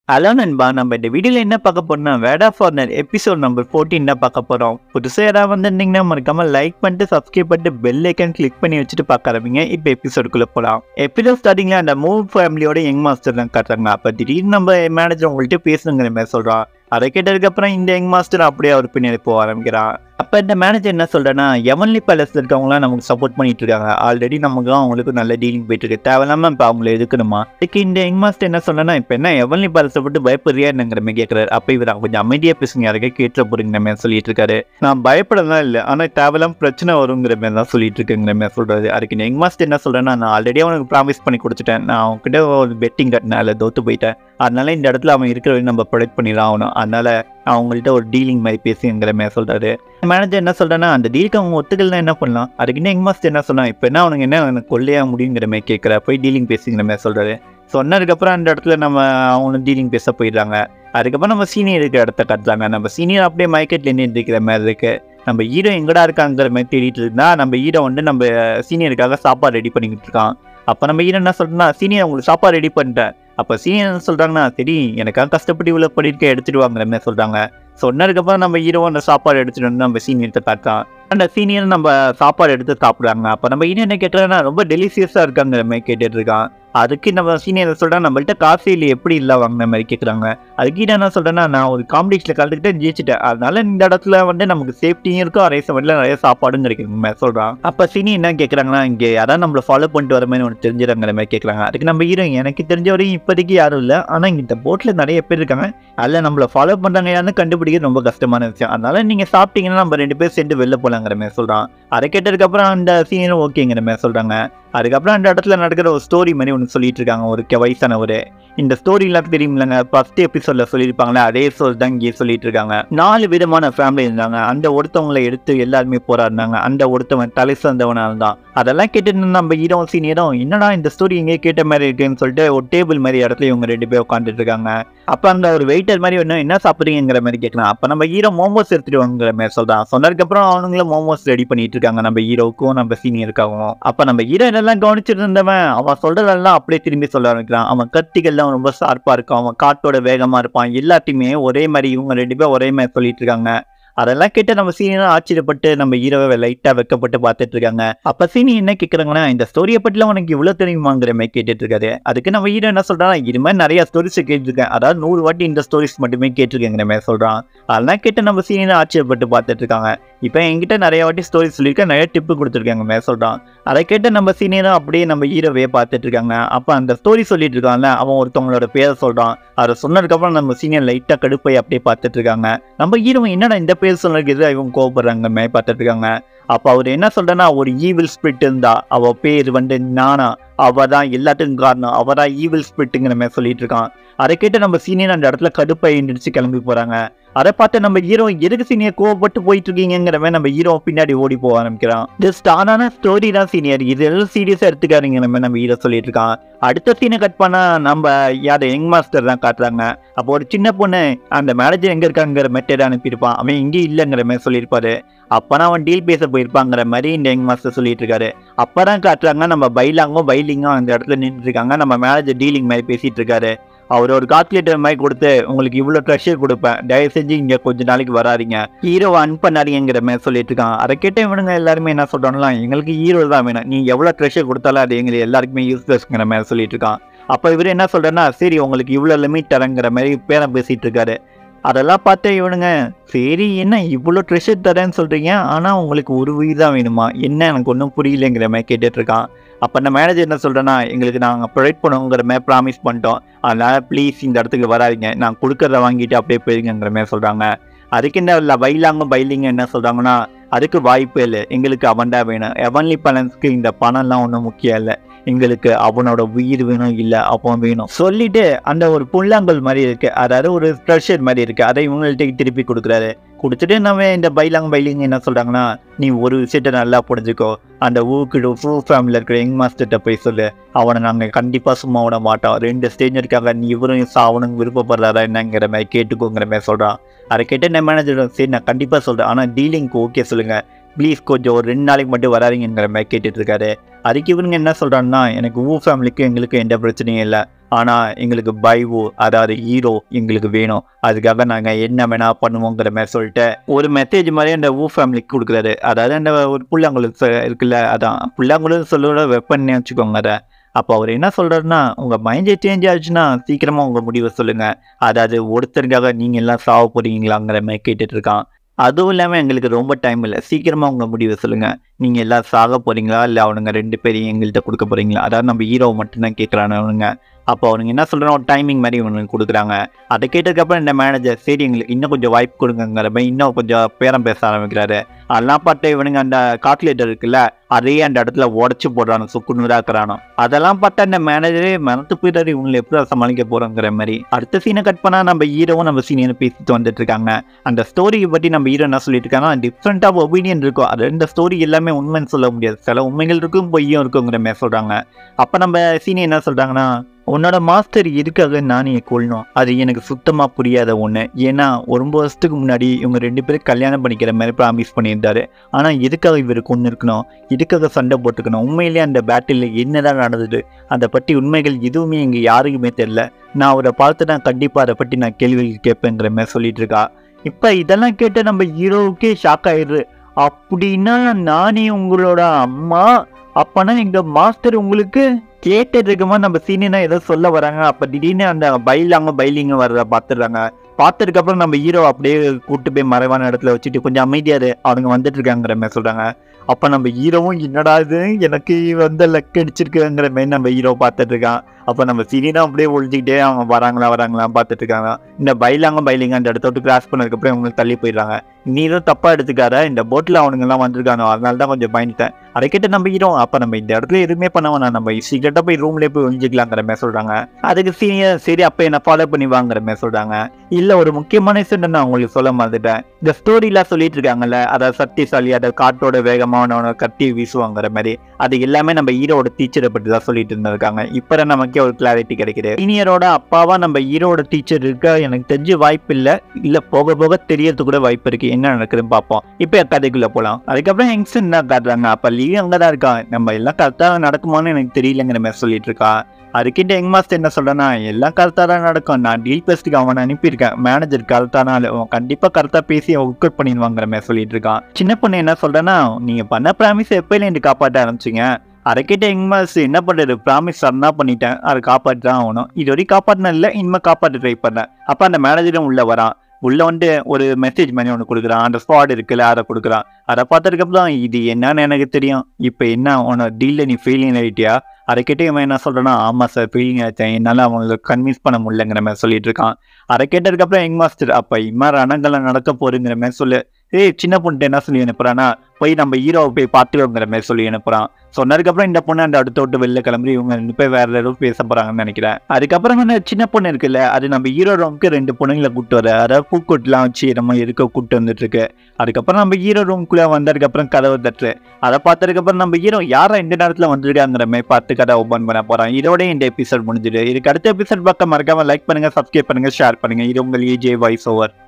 hello நண்பா நம்ம இந்த வீடியோவில் என்ன பார்க்க போறோம்னா வேடா ஃபார்னர் எபிசோட் நம்பர் ஃபோர்டீன் தான் பார்க்க போகிறோம் புதுசாக யாராவது வந்திருந்தீங்கன்னா மறக்காம லைக் பண்ணிட்டு சப்ஸ்கிரைப் பண்ணிட்டு பெல் ஐக்கன் கிளிக் பண்ணி வச்சுட்டு பார்க்க ஆரம்பிங்க இப்போ எபிசோடுக்குள்ளே போகலாம் எபிசோட் ஸ்டார்டிங்கில் அந்த மூவ் ஃபேமிலியோட யங் மாஸ்டர் தான் காட்டுறாங்க அப்போ திடீர்னு நம்ம மேனேஜர் உங்கள்கிட்ட பேசணுங்கிற மாதிரி சொல்கிறான் அதை கேட்டதுக்கப்புறம் இந்த யங் மாஸ்டர் அப்படியே அவர் பின்னாடி போக ஆரம்பிக்கிறான் அப்போ இந்த மேனேஜர் என்ன சொல்கிறேன்னா எவன்லி பேலஸில் இருக்கவங்களாம் நமக்கு சப்போர்ட் பண்ணிட்டு இருக்காங்க ஆல்ரெடி நமக்கு அவங்களுக்கு நல்ல டீலிங் போயிட்டு இருக்கு தேவையில்லாம இப்போ அவங்கள எதுக்கணுமா இதுக்கு இந்த யங் மாஸ்டர் என்ன சொல்றேன்னா இப்போ என்ன எவன்லி பேலஸை விட்டு பயப்படுறியா என்னங்கிற மாதிரி கேட்குறாரு அப்போ இவர் கொஞ்சம் அமைதியாக பேசுங்க யாருக்கே கேட்டுற போறீங்கிற மாதிரி சொல்லிட்டு இருக்காரு நான் பயப்படலாம் இல்லை ஆனால் தேவையில்லாம பிரச்சனை வருங்கிற மாதிரி தான் சொல்லிட்டு இருக்குங்கிற மாதிரி சொல்றாரு அதுக்கு இந்த யங் மாஸ்டர் என்ன சொல்றேன்னா நான் ஆல்ரெடி அவனுக்கு ப்ராமிஸ் பண்ணி கொடுத்துட்டேன் நான் அவன்கிட்ட ஒரு பெட்டிங் கட்டினேன் அதில் தோத்து போயிட்டேன் அதனால இந்த இடத்துல அவன் இருக்கிற வரையும் நம்ம ப்ரொடெக்ட் பண்ணிதான் ஆகணும் அதனால அவங்கள்ட்ட ஒரு டீலிங் மாதிரி பேசுங்கிற மாதிரி சொல்றாரு மேனேஜர் என்ன சொல்றேன்னா அந்த டீலுக்கு அவங்க ஒத்துக்கலன்னா என்ன பண்ணலாம் அதுக்கு என்ன எங்க மாஸ்டர் என்ன சொன்னா இப்போ என்ன அவனுக்கு என்ன எனக்கு கொள்ளையா முடியுங்கிற மாதிரி கேட்குற போய் டீலிங் பேசுங்கிற மாதிரி சொல்றாரு சொன்னதுக்கப்புறம் அந்த இடத்துல நம்ம அவங்களும் டீலிங் பேச போயிடுறாங்க அதுக்கப்புறம் நம்ம சீனியர் இருக்கிற இடத்த கட்டுறாங்க நம்ம சீனியர் அப்படியே மைக்கெட்ல நின்று இருக்கிற மாதிரி இருக்கு நம்ம ஹீரோ எங்கடா இருக்காங்கிற மாதிரி தேடிட்டு இருந்தா நம்ம ஹீரோ வந்து நம்ம சீனியருக்காக சாப்பாடு ரெடி பண்ணிக்கிட்டு இருக்கான் அப்போ நம்ம ஹீரோ என்ன சொல்றோம்னா சீனியர் உங்களுக்கு சாப்பாடு ரெடி பண்ணிட்டேன் அப்போ சீனியர் என்ன சொல்றாங்கன்னா சரி எனக்காக கஷ்டப்பட்டு இவ்வளோ பண்ணியிருக்க எடுத்துட்டு வாங்குற மாதிரி சொல்றாங்க சொன்னதுக்கப்புறம் நம்ம ஹீரோ அந்த சாப்பாடு எடுத்துட்டு வந்து நம்ம சீனியர்கிட்ட காட்டுறான் அந்த சீனியர் நம்ம சாப்பாடு எடுத்து சாப்பிடுறாங்க அப்போ நம்ம ஹீரோ என்ன கேட்குறேன்னா ரொம்ப டெலிசியஸாக இருக்காங்கிற மாதிரி கேட்டுட்டு இருக்கான் அதுக்கு நம்ம சீனியர் சொல்கிறேன் நம்மள்ட்ட காசு இல்லை எப்படி இல்லை வாங்கின மாதிரி கேட்குறாங்க அதுக்கு ஹீரோ என்ன சொல்கிறேன்னா நான் ஒரு காம்படிஷனில் கலந்துக்கிட்டு ஜெயிச்சிட்டேன் அதனால இந்த இடத்துல வந்து நமக்கு சேஃப்டியும் இருக்கும் அதே சமயத்தில் நிறைய சாப்பாடும் கிடைக்கும் மாதிரி சொல்கிறான் அப்போ சீனி என்ன கேட்குறாங்கன்னா இங்கே யாராவது நம்மளை ஃபாலோ பண்ணிட்டு வர மாதிரி ஒன்று தெரிஞ்சிடங்கிற மாதிரி கேட்குறாங்க அதுக்கு நம்ம ஹீரோ எனக்கு தெரிஞ்ச வரையும் இப்போதைக்கு யாரும் இல்லை ஆனால் இங்க இந்த போட்டில் நிறைய பேர் இருக்காங்க அதில் நம்மளை ஃபாலோ பண்ணுறாங்க யாருன்னு கண்டுபிடிக்கிறது ரொம்ப கஷ்டமான விஷயம் அதனால நீங்கள் சாப்பிட்டீங்கன்னா நம்ம ரெண்டு பேர் சேர்ந்து வெளில போகலாங்கிற மாதிரி சொல்கிறான் அதை கேட்டதுக்கப்புறம் அந்த சீனியரும் ஓகேங்கிற மாதிரி சொல்கிறாங்க அதுக்கப்புறம் அந்த இடத்துல நடக்கிற ஒரு ஸ்டோரி மாதிரி ஒன்று சொல்லிட்டு இருக்காங்க ஒரு கெ- வயசானவர் இந்த ஸ்டோரி எல்லாம் தெரியுமில்லங்க ஃபர்ஸ்ட் எபிசோட்ல சொல்லியிருப்பாங்களே அதே ஸ்டோரி தான் இங்கே சொல்லிட்டு இருக்காங்க நாலு விதமான ஃபேமிலி இருந்தாங்க அந்த ஒருத்தவங்களை எடுத்து எல்லாருமே போராடினாங்க அந்த ஒருத்தவன் தலை சார்ந்தவனா இருந்தான் அதெல்லாம் கேட்டுட்டு நம்ம ஹீரோ சீனியரும் என்னடா இந்த ஸ்டோரி எங்கேயே கேட்ட மாதிரி இருக்குன்னு சொல்லிட்டு ஒரு டேபிள் மாதிரி இடத்துல இவங்க ரெண்டு பேர் உட்காந்துட்டு இருக்காங்க அப்போ அந்த ஒரு வெயிட்டர் மாதிரி ஒன்று என்ன சாப்பிட்றீங்கிற மாதிரி கேட்கலாம் அப்போ நம்ம ஹீரோ மோமோஸ் எடுத்துட்டு வாங்கிற மாதிரி சொல்றான் சொன்னதுக்கப்புறம் அவனுங்களும் மோமோஸ் ரெடி பண்ணிட்டு இருக்காங்க நம்ம ஹீரோவுக்கும் நம்ம சீனியருக்காகவும் அப்போ நம்ம ஹீரோ இதெல்லாம் கவனிச்சிட்டு இருந்தவன் அவன் சொல்றதெல்லாம் அப்படியே திரும்பி சொல்ல ஆரம்பிக்கிறான் அவன் கத்திகள்லாம் ரொம்ப ஷார்ப்பா இருக்கும் அவன் காட்டோட வேகமா இருப்பான் எல்லாத்தையுமே ஒரே மாதிரி இவங்க ரெண்டு பேரும் ஒரே மாதிரி சொல்லிட்டு இருக்காங்க அதெல்லாம் கேட்டு நம்ம சீனியரும் ஆச்சரியப்பட்டு நம்ம ஹீரோவை லைட்டா வெக்கப்பட்டு பார்த்துட்டு இருக்காங்க அப்ப சீனி என்ன கேக்குறாங்கன்னா இந்த ஸ்டோரியை பற்றிலாம் உனக்கு இவ்வளவு தெரியுமாங்கிற மாதிரி கேட்டுட்டு இருக்காரு அதுக்கு நம்ம ஹீரோ என்ன சொல்றான் இது மாதிரி நிறைய ஸ்டோரிஸ் கேட்டிருக்கேன் அதாவது நூறு வாட்டி இந்த ஸ்டோரிஸ் மட்டுமே கேட்டிருக்கேங்கிற மாதிரி சொல்றான் அதெல்லாம் கேட்டு நம்ம சீனியர் ஆச்சரியப்பட்டு பார்த்துட்டு இருக்காங்க இப்போ என்கிட்ட நிறைய வாட்டி ஸ்டோரி சொல்லியிருக்கேன் நிறைய டிப்பு கொடுத்துருக்காங்க மாதிரி சொல்றான் அதை கேட்டு நம்ம சீனியரும் அப்படியே நம்ம ஹீரோவே பார்த்துட்டு இருக்காங்க அப்போ அந்த ஸ்டோரி சொல்லிட்டு இருக்கான்ல அவன் ஒருத்தவங்களோட பேரை சொல்றான் அதை சொன்னதுக்கப்புறம் நம்ம சீனியர் லைட்டாக கடுப்பை அப்படியே பார்த்துட்டு இருக்காங்க நம்ம ஹீரோ என்னடா இந்த பேர் சொன்னதுக்கு எதிராக இவங்க கோவப்படுறாங்க மாதிரி பார்த்துட்டு இருக்காங்க அப்போ அவர் என்ன சொல்றேன்னா ஒரு ஈவில் ஸ்பிரிட் இருந்தா அவ பேர் வந்து நானா அவ தான் எல்லாத்துக்கும் காரணம் அவ தான் ஈவில் ஸ்பிரிட்டுங்கிற மாதிரி சொல்லிட்டு இருக்கான் அதை கேட்டு நம்ம சீனியர் அந்த இடத்துல கடுப்பை எந்திரிச்சு கிளம்பி போறாங்க அதை பார்த்து நம்ம ஹீரோ எதுக்கு சீனியர் கோவப்பட்டு போயிட்டு இருக்கீங்கிற மாதிரி நம்ம ஹீரோ பின்னாடி ஓடி போக ஆரம்பிக்கிறான் இது ஸ்டாரான ஸ்டோரி தான் சீனியர் இது எல்லாம் சீரியஸாக எடுத்துக்காருங்கிற மாதிரி நம்ம ஹீரோ சொல்லிட்டு இருக்கான் அடுத்த சீனை கட் பண்ணா நம்ம யார் யங் மாஸ்டர் தான் காட்டுறாங்க அப்போ ஒரு சின்ன பொண்ணு அந்த மேனேஜர் எங்க இருக்காங்கிற மெத்தட் அனுப்பியிருப்பான் அவன் இங்கேயும் இல்லைங்கிற மாதிரி சொல்லியிருப்பாரு அப்பதான் அவன் டீல் பேச போயிருப்பாங்கிற மாதிரி இந்த யங் மாஸ்டர் சொல்லிட்டு இருக்காரு அப்பதான் காட்டுறாங்க நம்ம பைலாங்கும் பைலிங்கும் அந்த இடத்துல நின்றுட்டு இருக்காங்க நம்ம மேனேஜர் டீலிங் மாதிரி பேசிட்டு இருக்காரு அவர் ஒரு கால்குலேட்டர் மாதிரி கொடுத்து உங்களுக்கு இவ்வளோ ட்ரெஷர் கொடுப்பேன் தயவு செஞ்சு இங்கே கொஞ்ச நாளைக்கு வராதீங்க ஹீரோவை அன் பண்ணாதீங்கிற மாதிரி சொல்லிட்டு இருக்கான் அதை கேட்ட இவனுங்க எல்லாருமே என்ன சொல்றாங்களா எங்களுக்கு ஹீரோ தான் வேணும் நீ எவ்வளோ ட்ரெஷர் கொடுத்தாலும் அது எங்களுக்கு எல்லாருக்குமே யூஸ்லெஸ்ங்கிற மாதிரி சொல்லிட்டு இருக்கான் அப்போ இவர் என்ன சொல்றேன்னா சரி உங்களுக்கு இவ்வளோ லிமிட் தரங்கிற மாதிரி பேரம் பேசிட்டு இருக்காரு அதெல்லாம் பார்த்து இவனுங்க சரி என்ன இவ்வளோ ட்ரெஷர் தரேன்னு சொல்றீங்க ஆனால் உங்களுக்கு ஒரு உயிர் தான் வேணுமா என்ன எனக்கு ஒன்றும் புரியலைங்கிற மாதிரி கேட்டுட்டு இருக்கான் அப்போ அந்த மேனேஜர் என்ன சொல்கிறேன்னா எங்களுக்கு நாங்கள் ப்ரொவைட் பண்ணுவோங்கிற மாதிரி ப்ராமிஸ் பண்ணிட்டோம் அதனால் ப்ளீஸ் இந்த இடத்துக்கு வராதீங்க நான் கொடுக்கறத வாங்கிட்டு அப்படியே போயிருங்கிற மாதிரி சொல்கிறாங்க அதுக்கு இந்த இல்லை பைலாங்கும் பைலிங்க என்ன சொல்கிறாங்கன்னா அதுக்கு வாய்ப்பே இல்லை எங்களுக்கு அவன் தான் வேணும் எவன்லி பலன்ஸ்க்கு இந்த பணம்லாம் ஒன்றும் முக்கியம் இல்லை எங்களுக்கு அவனோட உயிர் வேணும் இல்லை அவன் வேணும் சொல்லிட்டு அந்த ஒரு புல்லாங்கல் மாதிரி இருக்கு அதாவது ஒரு ட்ரெஷர் மாதிரி இருக்கு அதை இவங்கள்ட்ட திருப்பி கொடுக்குறாரு கொடுத்துட்டு நம்ம இந்த பைலாங் பைலிங் என்ன சொல்றாங்கன்னா நீ ஒரு விஷயத்த நல்லா புரிஞ்சுக்கோ அந்த ஊருக்கு ஃபூ ஃபேமிலியில் இருக்கிற யங் மாஸ்டர்கிட்ட போய் சொல்லு அவனை நாங்கள் கண்டிப்பாக சும்மா விட மாட்டோம் ரெண்டு ஸ்டேஜ் இருக்காங்க நீ இவரும் சாவணும் விருப்பப்படுறாரா என்னங்கிற மாதிரி கேட்டுக்கோங்கிற மாதிரி சொல்கிறான் அதை கேட்டு நான் மேனேஜர் சரி நான் கண்டிப்பாக சொல்கிறேன் ஆனால் டீலிங்க்கு ஓகே சொல்லுங்கள் ப்ளீஸ் கொஞ்சம் ஒரு ரெண்டு நாளைக்கு மட்டும் வராதீங்கிற மாதிரி கேட்டுட்டு இருக்காரு அதுக்கு இவனுங்க என்ன சொல்கிறாங்கன்னா எனக்கு ஊ ஃபேமிலிக்கும் எங்களுக்கும் எந்த பிரச்சனையும் இல்லை ஆனால் எங்களுக்கு பைவோ அதாவது ஹீரோ எங்களுக்கு வேணும் அதுக்காக நாங்கள் என்ன வேணா பண்ணுவோங்கிற மாதிரி சொல்லிட்டு ஒரு மெசேஜ் மாதிரி அந்த ஊ ஃபேமிலிக்கு கொடுக்குறாரு அதாவது அந்த ஒரு புல்லாங்குழல் சொ- இருக்குல்ல அதான் புல்லாங்குழல் சொல்லுற வெப்பன் வச்சுக்கோங்க அதை அப்போ அவர் என்ன சொல்றாருன்னா உங்கள் மைண்டே சேஞ்ச் ஆச்சுன்னா சீக்கிரமாக உங்கள் முடிவை சொல்லுங்கள் அதாவது ஒருத்தருக்காக நீங்கள் எல்லாம் சாவ போறீங்களாங்கிற மாதிரி கேட்டுட்டு இருக்கான் அதுவும் இல்லாமல் எங்களுக்கு ரொம்ப டைம் இல்லை சீக்கிரமாக உங்கள் முடிவை சொல்லுங்கள் நீங்கள் எல்லாம் சாக போகிறீங்களா இல்லை அவனுங்க ரெண்டு பேரையும் எங்கள்கிட்ட கொடுக்க போகிறீங்களா அதாவது நம்ம ஹீரோ மட்டும்தான் கேட்குறானு அவனுங்க அப்போ அவனுங்க என்ன சொல்கிறான் ஒரு டைமிங் மாதிரி இவனுக்கு கொடுக்குறாங்க அதை கேட்டதுக்கப்புறம் இந்த மேனேஜர் சரி எங்களுக்கு இன்னும் கொஞ்சம் வாய்ப்பு கொடுங்கிற மாதிரி இன்னும் கொஞ்சம் பேரம் பேச ஆரம்பிக்கிறாரு அதெல்லாம் பார்த்து இவனுங்க அந்த கால்குலேட்டர் இருக்குல்ல அதையே அந்த இடத்துல உடச்சி போடுறானு சுக்கு நூறாக்குறானோ அதெல்லாம் பார்த்தா அந்த மேனேஜரே மறந்து போயிட்டாரு இவங்களை எப்படி சமாளிக்க போறோங்கிற மாதிரி அடுத்த சீனை கட் பண்ணா நம்ம ஹீரோவும் நம்ம சீனியர் பேசிட்டு வந்துட்டு இருக்காங்க அந்த ஸ்டோரியை பற்றி நம்ம ஹீரோ என்ன சொல்லிட்டு இருக்காங்கன்னா டிஃப்ரெண்ட் ஆஃப் ஒப்பீனியன் இருக்கும் அது இந்த ஸ்டோரி எல்லாமே உண்மைன்னு சொல்ல முடியாது சில உண்மைகள் இருக்கும் பொய்யும் இருக்குங்கிற மாதிரி சொல்றாங்க அப்ப நம்ம சீனியர் என்ன சொல்றாங்கன்னா உன்னோட மாஸ்டர் எதுக்காக நானியை கொள்ளணும் அது எனக்கு சுத்தமாக புரியாத ஒன்று ஏன்னா ஒரு ஒன்பது வருஷத்துக்கு முன்னாடி இவங்க ரெண்டு பேரும் கல்யாணம் பண்ணிக்கிற மாதிரி ப்ராமிஸ் பண்ணியிருந்தாரு ஆனால் எதுக்காக இவருக்கு ஒன்று இருக்கணும் எதுக்காக சண்டை போட்டுக்கணும் உண்மையிலேயே அந்த பேட்டில் என்னதான் நடந்தது அதை பற்றி உண்மைகள் எதுவுமே இங்கே யாருக்குமே தெரியல நான் அவரை பார்த்து நான் கண்டிப்பாக அதை பற்றி நான் கேள்வி கேட்பேங்கிற மாதிரி சொல்லிட்டு இருக்கா இப்போ இதெல்லாம் கேட்டு நம்ம ஹீரோவுக்கே ஷாக் ஆயிடுது அப்படின்னா நானே உங்களோட அம்மா அப்பனா எங்க மாஸ்டர் உங்களுக்கு கேட்டது இருக்குமா நம்ம சீனியனா ஏதோ சொல்ல வராங்க அப்ப திடீர்னு அந்த பைலாங்க பைலிங்க வர்றத பாத்துடுறாங்க பார்த்ததுக்கு அப்புறம் நம்ம ஹீரோ அப்படியே கூட்டு போய் மறைவான இடத்துல வச்சுட்டு கொஞ்சம் அமைதியாரு அவனுங்க வந்துட்டு இருக்காங்கிற மாதிரி சொல்றாங்க அப்ப நம்ம ஹீரோவும் என்னடா இது எனக்கு வந்து லக் அடிச்சிருக்குங்கிற மாதிரி நம்ம ஹீரோ பார்த்துட்டு இருக்கான் அப்ப நம்ம சீனியரும் அப்படியே ஒழிஞ்சுக்கிட்டே அவங்க வராங்களா வராங்களா பார்த்துட்டு இருக்காங்க இந்த பைலாங்க பைலிங்க அந்த இடத்த விட்டு கிராஸ் பண்ணதுக்கப்புறம் இவங்க தள்ளி போயிடுறாங்க நீரும் தப்பா எடுத்துக்காத இந்த போட்ல அவனுங்க எல்லாம் வந்திருக்காங்க அதனால தான் கொஞ்சம் பயந்துட்டேன் அதை கேட்டு நம்ம ஹீரோ அப்ப நம்ம இந்த இடத்துல எதுவுமே பண்ண வேணாம் நம்ம சீக்கிரட்டா போய் ரூம்லயே போய் ஒழிஞ்சிக்கலாங்கிற மாதிரி சொல்றாங்க அதுக்கு சீனியர் சரி அப்ப என்ன ஃபாலோ பண்ணி வாங்குற மாதிரி சொல்றாங்க இல்ல ஒரு முக்கியமான விஷயம் நான் உங்களுக்கு சொல்ல மறந்துட்டேன் இந்த ஸ்டோரிலாம் சொல்லிட்டு இருக்காங்கல்ல அதாவது சக்திசாலி அதை காட்டோட வேகமானவன கட்டி வீசுவாங்கிற மாதிரி அது எல்லாமே நம்ம ஹீரோட டீச்சரை பற்றி தான் சொல்லிட்டு இருந்திருக்காங்க இப்போ தான் நமக்கே ஒரு கிளாரிட்டி கிடைக்குது சீனியரோட அப்பாவா நம்ம ஹீரோட டீச்சர் இருக்க எனக்கு தெரிஞ்ச வாய்ப்பு இல்லை இல்ல போக போக தெரியறது கூட வாய்ப்பு இருக்கு என்ன நடக்குதுன்னு பார்ப்போம் இப்போ கதைக்குள்ள போலாம் அதுக்கப்புறம் யங்ஸ்டன் என்ன காட்டுறாங்க அப்ப லீவ் அங்கதான் இருக்கான் நம்ம எல்லாம் கரெக்டாக நடக்குமான்னு எனக்கு தெரியலங்கிற மாதிரி சொல்லிட்டு இருக்கா அதுக்கிட்ட யங் மாஸ்டர் என்ன சொல்றேன்னா எல்லாம் கரெக்டாக தான் நடக்கும் நான் டீல் பேஸ்ட்டுக்கு அவனை அனுப்பியிருக்கேன் மேனேஜர் கரெக்டான ஆளு அவன் கண்டிப்பாக கரெக்டாக பேசி ஒர்க் அவுட் பண்ணிடுவாங்கிற மாதிரி சொல்லிட்டு இருக்கான் சின்ன பொண்ணு என்ன சொல்றேன்னா நீங்க பண்ண ப்ராமிஸ் எப்பயில எனக்கு காப்பாற்ற ஆரம்பிச்சிங்க அதை கேட்ட யங் மாஸ்டர் என்ன பண்றது ப்ராமிஸ் சரணா பண்ணிட்டேன் அதை காப்பாற்றி தான் ஆகணும் இது வரைக்கும் காப்பாற்றின இல்லை இனிமே காப்பாற்ற ட்ரை பண்ணேன் அப்போ அந்த மேனேஜரும் உள்ள வரான் உள்ள வந்து ஒரு மெசேஜ் மாதிரி ஒன்று கொடுக்குறான் அந்த ஸ்பாட் இருக்குல்ல அதை கொடுக்குறான் அதை பார்த்ததுக்கப்புறம் இது என்னன்னு எனக்கு தெரியும் இப்போ என்ன உன டீலில் நீ ஃபெயிலிங் ஆகிட்டியா அதை கேட்டு இவன் என்ன சொல்றான்னா ஆமாம் சார் ஃபெயிலிங் ஆயிட்டேன் என்னால் அவங்களை கன்வின்ஸ் பண்ண முடியலங்கிற மாதிரி சொல்லிட்டு இருக்கான் அதை கேட்டதுக்கப்புறம் யங் மாஸ்டர் அப்போ இம்மா ரணங்கள்லாம் நடக்க போறேங்கிற மாதிரி சொல்லு ஏய் சின்ன பொண்ணு என்ன சொல்லி அனுப்புறானா போய் நம்ம ஹீரோவை போய் பார்த்துக்கோங்கிற மாதிரி சொல்லி அனுப்புறான் சொன்னதுக்கப்புறம் இந்த பொண்ணு அந்த அடுத்த விட்டு வெளில கிளம்பி இவங்க ரெண்டு பேர் வேற ஏதோ பேச போறாங்கன்னு நினைக்கிறேன் அதுக்கப்புறம் வந்து சின்ன பொண்ணு இருக்குல்ல அது நம்ம ஹீரோ ரூமுக்கு ரெண்டு பொண்ணுங்களை கூட்டு வர அதாவது பூக்கொட்டுலாம் வச்சு நம்ம இருக்க கூட்டு வந்துட்டு இருக்கு அதுக்கப்புறம் நம்ம ஹீரோ ரூம்குள்ள வந்ததுக்கப்புறம் கதவை தட்டு அதை பார்த்ததுக்கப்புறம் நம்ம ஹீரோ யாரா இந்த நேரத்தில் வந்திருக்காங்கிற மாதிரி பார்த்து கதை ஓப்பன் பண்ண போறான் இதோட இந்த எபிசோட் முடிஞ்சிடு இதுக்கு அடுத்த எபிசோட் பார்க்க மறக்காம லைக் பண்ணுங்க சப்ஸ்கிரைப் பண்ணுங்க ஷேர் பண்ணுங்க இது உங்கள் ஏஜே வாய்ஸ் ஓவர்